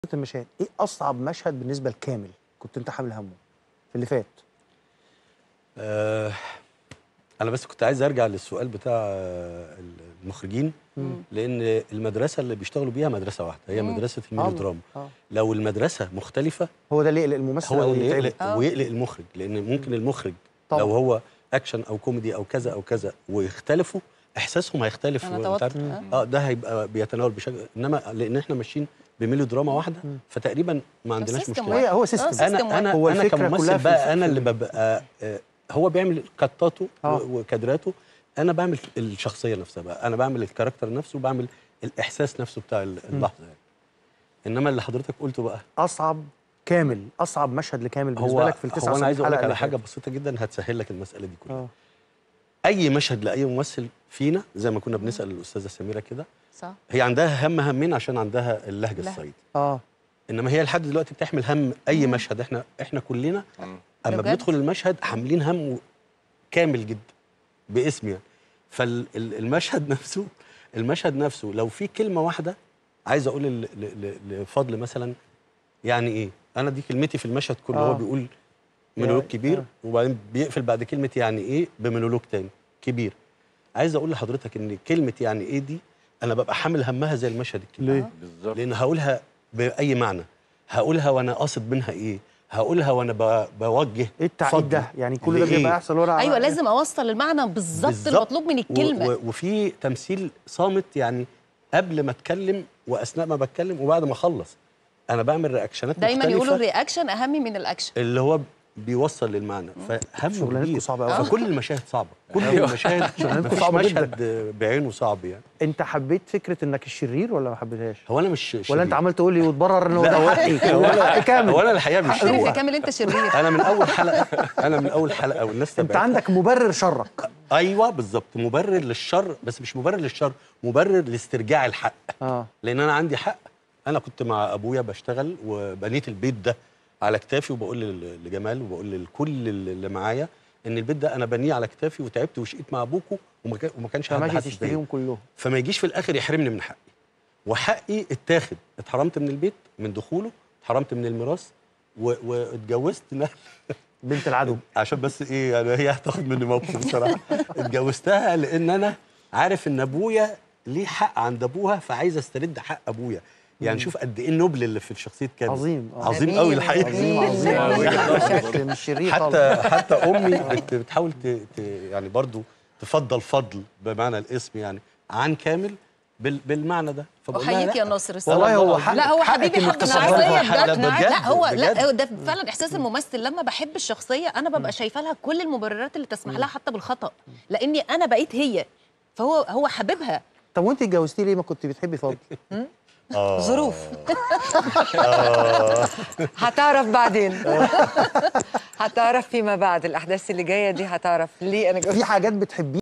المشاهد ايه اصعب مشهد بالنسبه لكامل كنت انت حامل همه في اللي فات آه انا بس كنت عايز ارجع للسؤال بتاع آه، المخرجين لان المدرسه اللي بيشتغلوا بيها مدرسه واحده هي مم. مدرسه الميلودراما اه لو المدرسه مختلفه هو ده اللي يقلق الممثل هو أو اللي يتعبه. يقلق آه. ويقلق المخرج لان ممكن المخرج طبعا. لو هو اكشن او كوميدي او كذا او كذا ويختلفوا احساسهم هيختلف انا وأنت توتر عارف- آه. اه ده هيبقى بيتناول بشكل انما لان احنا ماشيين بميلو دراما واحده مم. فتقريبا ما عندناش سيستم مشكله هي هو آه، سيستم سيستم انا واحد. انا هو انا الفكرة كلها كممثل في بقى انا في- اللي ببقى آه، هو بيعمل كتاته آه. و- وكادراته انا بعمل الشخصيه نفسها بقى انا بعمل الكاركتر نفسه وبعمل الاحساس نفسه بتاع ال- اللحظه يعني انما اللي حضرتك قلته بقى اصعب كامل اصعب مشهد لكامل بالنسبه هو لك في التسع هو انا عايز اقول لك حلقة على اللي حاجه فاتت. بسيطه جدا هتسهل لك المساله دي كلها اه اي مشهد لاي ممثل فينا زي ما كنا بنسال الاستاذه سميره كده صح هي عندها هم همين عشان عندها اللهجه لهجة. الصعيدي اه انما هي لحد دلوقتي بتحمل هم اي مشهد احنا احنا كلنا اما بجد؟ بندخل المشهد حاملين هم كامل جدا باسم يعني فالمشهد نفسه المشهد نفسه لو في كلمه واحده عايز اقول ل- ل- ل- لفضل مثلا يعني ايه انا دي كلمتي في المشهد كله آه. هو بيقول مونولوج يا- كبير آه. وبعدين بيقفل بعد كلمه يعني ايه بمونولوج تاني كبير عايز اقول لحضرتك ان كلمه يعني ايه دي انا ببقى حامل همها زي المشهد الكبير ليه؟ بالظبط لان هقولها باي معنى هقولها وانا قاصد منها ايه هقولها وانا ب- بوجه ايه التعقيد فضل ده؟ يعني كل ده لإيه؟ بيبقى يحصل ورا ايوه لازم اوصل المعنى بالظبط بالظبط. المطلوب من الكلمه و- و- وفي تمثيل صامت يعني قبل ما اتكلم واثناء ما بتكلم وبعد ما اخلص انا بعمل رياكشنات دايما مختلفه يقولوا الرياكشن اهم من الاكشن اللي هو بيوصل للمعنى فهم شغلانتكم كبير صعبة أوي. فكل المشاهد صعبه كل أيوة. المشاهد شغلانتكم مفيش صعبة مشهد بعينه صعب يعني انت حبيت فكره انك الشرير ولا ما حبيتهاش؟ هو انا مش ولا انت شرير. عمال تقول لي وتبرر ان هو لا، ده هو- حقي هو هو أنا- حق كامل هو انا الحقيقه مش اعترف يا شرير كامل انت شرير انا من اول حلقه انا من اول حلقه والناس انت تابعتها. عندك مبرر شرك ايوه بالظبط مبرر للشر بس مش مبرر للشر مبرر لاسترجاع الحق اه لان انا عندي حق انا كنت مع ابويا بشتغل وبنيت البيت ده على كتافي وبقول لل- لجمال وبقول لكل اللي معايا ان البيت ده انا بنيه على كتافي وتعبت وشقيت مع ابوكوا وما كان- وما كانش حد فماشي حاسس بيا تشتريهم كلهم فما يجيش في الاخر يحرمني من حقي وحقي اتاخد اتحرمت من البيت من دخوله اتحرمت من الميراث و- واتجوزت لا بنت العدو عشان بس ايه يعني هي هتاخد مني موقف بصراحه اتجوزتها لان انا عارف ان ابويا ليه حق عند ابوها فعايز استرد حق ابويا يعني شوف قد ايه النوبل اللي في شخصيه كامل عظيم آه. عظيم جميل، قوي الحقيقه عظيم عظيم عظيم شكل مش شرير خالص حتى حتى امي بت بتحاول ت ت يعني برضو تفضل فضل بمعنى الاسم يعني عن كامل بال بالمعنى ده فبقول لها احييك لا. يا ناصر والله هو الصراحة. حق لا هو حقك حبيبي إنك حق تصرفي. الشخصيه لا، بجد بجد، لا هو لا بجد. هو ده فعلا احساس الممثل لما بحب الشخصيه انا ببقى شايفه لها كل المبررات اللي تسمح لها حتى بالخطا لاني انا بقيت هي فهو هو حبيبها طب وانت اتجوزتي ليه ما كنت بتحبي فاضل آه. ظروف هتعرف بعدين هتعرف فيما بعد الاحداث اللي جايه دي هتعرف ليه انا في حاجات بتحبيها